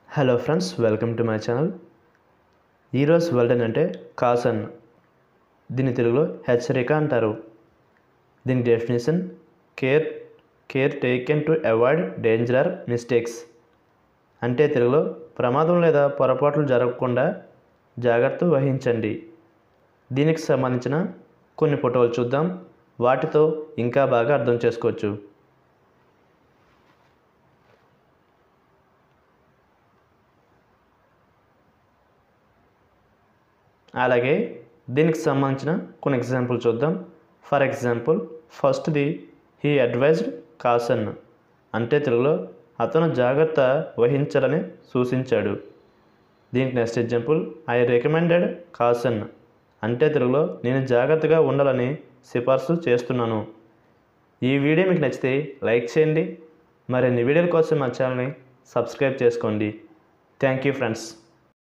hello friends welcome to my channel ఈరోజు వర్డన్ అంటే కాసన్ దీని తెలుగులో హెచ్చరిక అంటారు దీని definition care care taken to avoid danger or mistakes అంటే తెలుగులో ప్రమాదం లేదా పొరపాట్లు జరగకుండా జాగ్రత్త వహించండి దీనికి సంబంధించిన కొన్ని ఫోటోలు చూద్దాం వాటితో ఇంకా బాగా అర్థం చేసుకోవచ్చు అలాగే దీనికి సంబంధించిన కొన్ని ఎగ్జాంపుల్ చూద్దాం ఫర్ ఎగ్జాంపుల్ ఫస్ట్ది హీ అడ్వైజ్డ్ కాసన్ అంటే తెలుగులో అతను జాగ్రత్త వహించాలని సూచించాడు దీనికి next example I recommended caution అంటే తెలుగులో నేను జాగ్రత్తగా ఉండాలని సిఫార్సు చేస్తున్నాను ఈ వీడియో మీకు నచ్చితే లైక్ చేయండి మరిన్ని వీడియోల కోసం మా ఛానల్ని సబ్స్క్రైబ్ చేసుకోండి థ్యాంక్ యూ ఫ్రెండ్స్